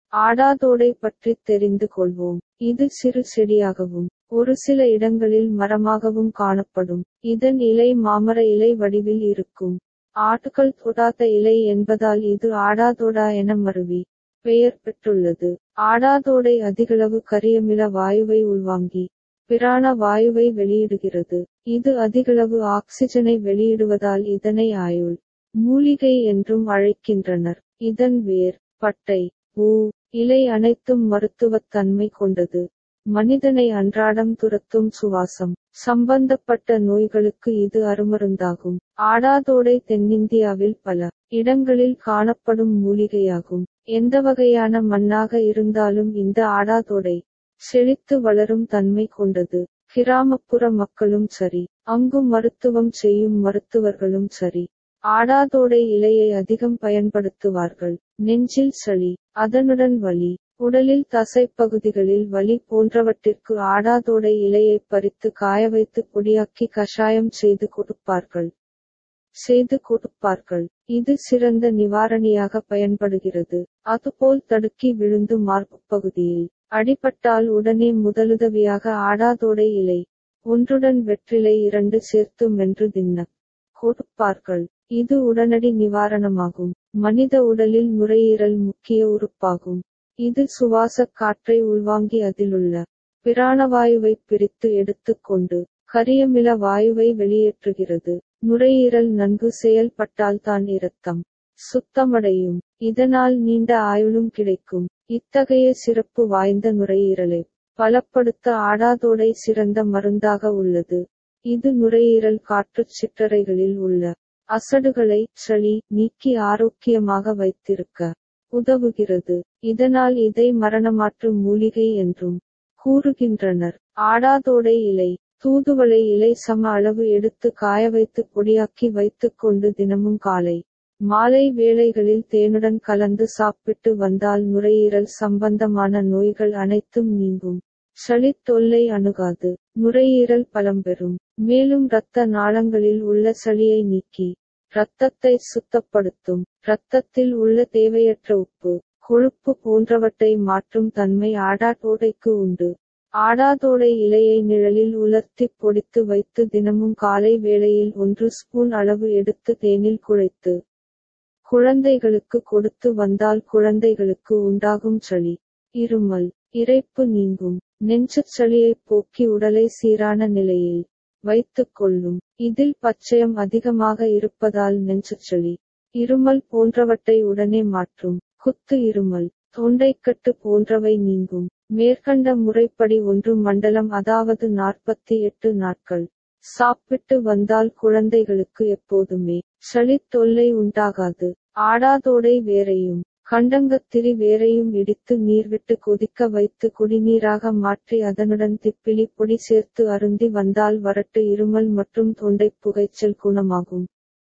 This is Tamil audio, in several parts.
ஆடாதோடை பற்றி தெரிந்து கொள்வோம் இது சிறு செடியாகவும் ஒரு சில இடங்களில் மரமாகவும் காணப்படும் இதன் இலை மாமர இலை வடிவில் இருக்கும் ஆட்டுக்கள் தொடாத இலை என்பதால் இது ஆடாதோடா என மருவி பெயர் பெற்றுள்ளது ஆடாதோடை அதிகளவு கரியமில வாயுவை உள்வாங்கி பிராண வாயுவை வெளியிடுகிறது இது அதிகளவு ஆக்சிஜனை வெளியிடுவதால் இதனை ஆயுள் மூலிகை என்றும் அழைக்கின்றனர் இதன் வேர் பட்டை பூ இலை அனைத்தும் மருத்துவத் தன்மை கொண்டது மனிதனை அன்றாடம் துரத்தும் சுவாசம் சம்பந்தப்பட்ட நோய்களுக்கு இது அருமருந்தாகும் ஆடாதோடை தென்னிந்தியாவில் பல இடங்களில் காணப்படும் மூலிகையாகும் எந்த வகையான மண்ணாக இருந்தாலும் இந்த ஆடாதோடை செழித்து வளரும் தன்மை கொண்டது கிராமப்புற மக்களும் சரி அங்கு மருத்துவம் செய்யும் மருத்துவர்களும் சரி ஆடாதோடை இலையை அதிகம் பயன்படுத்துவார்கள் நெஞ்சில் சளி அதனுடன் வலி உடலில் தசைப்பகுதிகளில் வலி போன்றவற்றிற்கு ஆடாதோடை இலையை பறித்து காய வைத்து பொடியாக்கி கஷாயம் செய்து கொடுப்பார்கள் செய்து கொடுப்பார்கள் இது சிறந்த நிவாரணியாக பயன்படுகிறது அதுபோல் தடுக்கி விழுந்து மார்பு பகுதியில் அடிபட்டால் உடனே முதலுதவியாக ஆடாதோடை இலை ஒன்றுடன் வெற்றிலை இரண்டு சேர்த்து மென்று தின்ன கொடுப்பார்கள் இது உடனடி நிவாரணமாகும் மனித உடலில் நுரையீரல் முக்கிய உறுப்பாகும் இது சுவாசக் காற்றை உள்வாங்கி அதிலுள்ள பிராணவாயுவை பிரித்து எடுத்துக்கொண்டு கரியமில வாயுவை வெளியேற்றுகிறது நுரையீரல் நன்கு செயல்பட்டால் தான் இரத்தம் சுத்தமடையும் இதனால் நீண்ட ஆயுளும் கிடைக்கும் இத்தகைய சிறப்பு வாய்ந்த நுரையீரலை பலப்படுத்த ஆடாதோடை சிறந்த மருந்தாக உள்ளது இது நுரையீரல் காற்றுச் சிற்றறைகளில் உள்ள அசடுகளை சளி நீக்கி ஆரோக்கியமாக வைத்திருக்க உதவுகிறது இதனால் இதை மரணமாற்று மூலிகை என்றும் கூறுகின்றனர் ஆடாதோடை இலை தூதுவளை இலை சம அளவு எடுத்து காய வைத்து பொடியாக்கி வைத்துக் கொண்டு தினமும் காலை மாலை வேளைகளில் தேனுடன் கலந்து சாப்பிட்டு வந்தால் நுரையீரல் சம்பந்தமான நோய்கள் அனைத்தும் நீங்கும் சளி தொல்லை அணுகாது நுரையீரல் பலம் பெறும் மேலும் இரத்த நாளங்களில் உள்ள சளியை நீக்கி இரத்தத்தை சுத்தப்படுத்தும் இரத்தத்தில் உள்ள தேவையற்ற உப்பு கொழுப்பு போன்றவற்றை மாற்றும் தன்மை ஆடாதோடைக்கு உண்டு ஆடாதோடை இலையை நிழலில் உலர்த்தி பொடித்து வைத்து தினமும் காலை வேளையில் ஒன்று ஸ்பூன் அளவு எடுத்து தேனில் குழைத்து குழந்தைகளுக்கு கொடுத்து வந்தால் குழந்தைகளுக்கு உண்டாகும் சளி இருமல் இரைப்பு நீங்கும் நெஞ்சுச் சளியைப் போக்கி உடலை சீரான நிலையில் வைத்துக் கொள்ளும் இதில் பச்சையம் அதிகமாக இருப்பதால் நெஞ்சுச்சளி இருமல் போன்றவற்றை உடனே மாற்றும் குத்து இருமல் தொண்டைக்கட்டு போன்றவை நீங்கும் மேற்கண்ட முறைப்படி ஒன்று மண்டலம் அதாவது நாற்பத்தி எட்டு நாட்கள் சாப்பிட்டு வந்தால் குழந்தைகளுக்கு எப்போதுமே சளி தொல்லை உண்டாகாது ஆடாதோடை வேரையும் கண்டங்கத்திரி வேரையும் இடித்து நீர் விட்டு கொதிக்க வைத்து குடிநீராக மாற்றி அதனுடன் திப்பிலி பொடி சேர்த்து அருந்தி வந்தால் வறட்டு இருமல் மற்றும் தொண்டை புகைச்சல் குணமாகும்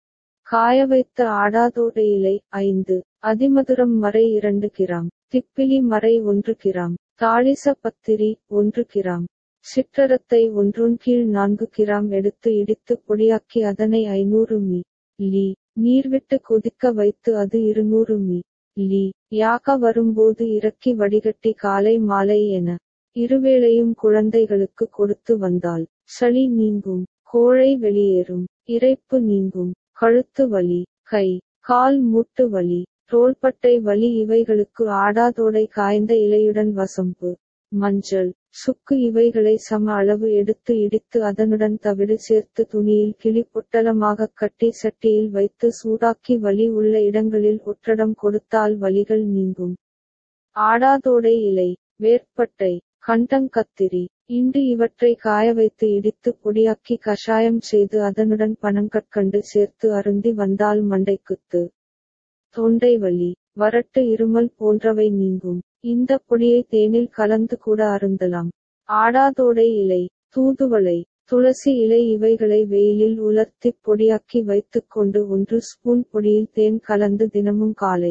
காய வைத்த ஆடாதோடை இலை ஐந்து அதிமதுரம் மறை இரண்டு கிராம் திப்பிலி மறை ஒன்று கிராம் தாளிச பத்திரி ஒன்று கிராம் சிற்றரத்தை ஒன்றொன் கீழ் நான்கு கிராம் எடுத்து இடித்து பொடியாக்கி அதனை ஐநூறு மி லி நீர் விட்டு கொதிக்க வைத்து அது இருநூறு மி லி யாக வரும்போது இறக்கி வடிகட்டி காலை மாலை என இருவேளையும் குழந்தைகளுக்கு கொடுத்து வந்தால் சளி நீங்கும் கோழை வெளியேறும் இரைப்பு நீங்கும் கழுத்து வலி கை கால் மூட்டு வலி தோள்பட்டை வலி இவைகளுக்கு ஆடாதோடை காய்ந்த இலையுடன் வசம்பு மஞ்சள் சுக்கு இவைகளை சம அளவு எடுத்து இடித்து அதனுடன் தவிடு சேர்த்து துணியில் கிளி பொட்டலமாக கட்டி சட்டியில் வைத்து சூடாக்கி வலி உள்ள இடங்களில் ஒற்றடம் கொடுத்தால் வலிகள் நீங்கும் ஆடாதோடை இலை வேர்ப்பட்டை கண்டங்கத்திரி இண்டு இவற்றை காய வைத்து இடித்து பொடியாக்கி கஷாயம் செய்து அதனுடன் பனங்கற்கண்டு சேர்த்து அருந்தி வந்தால் மண்டைக்குத்து தொண்டை வலி வறட்டு இருமல் போன்றவை நீங்கும் இந்த பொடியை தேனில் கலந்து கூட அருந்தலாம் ஆடாதோடை இலை தூதுவளை துளசி இலை இவைகளை வெயிலில் உலர்த்தி பொடியாக்கி வைத்துக்கொண்டு ஒன்று ஸ்பூன் பொடியில் தேன் கலந்து தினமும் காலை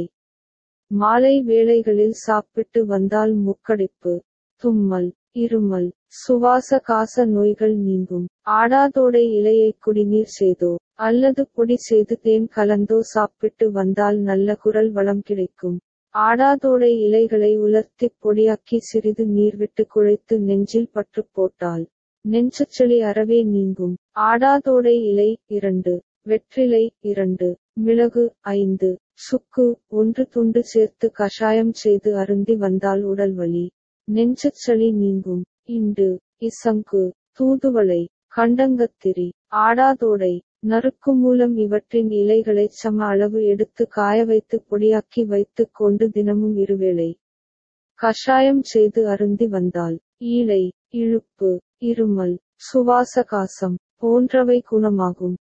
மாலை வேளைகளில் சாப்பிட்டு வந்தால் மூக்கடைப்பு தும்மல் இருமல் சுவாச காச நோய்கள் நீங்கும் ஆடாதோடை இலையை குடிநீர் செய்தோ அல்லது பொடி செய்து தேன் கலந்தோ சாப்பிட்டு வந்தால் நல்ல குரல் வளம் கிடைக்கும் ஆடாதோடை இலைகளை உலர்த்திப் பொடியாக்கி சிறிது நீர் விட்டு குழைத்து நெஞ்சில் பற்றுப் போட்டால் நெஞ்சச்சளி அறவே நீங்கும் ஆடாதோடை இலை இரண்டு வெற்றிலை இரண்டு மிளகு ஐந்து சுக்கு ஒன்று துண்டு சேர்த்து கஷாயம் செய்து அருந்தி வந்தால் உடல் வலி நெஞ்சச்சளி நீங்கும் இண்டு இசங்கு தூதுவளை கண்டங்கத்திரி ஆடாதோடை நறுக்கு மூலம் இவற்றின் இலைகளைச் சம அளவு எடுத்து காய வைத்து பொடியாக்கி வைத்துக் கொண்டு தினமும் இருவேளை கஷாயம் செய்து அருந்தி வந்தால் ஈழை இழுப்பு இருமல் சுவாசகாசம் போன்றவை குணமாகும்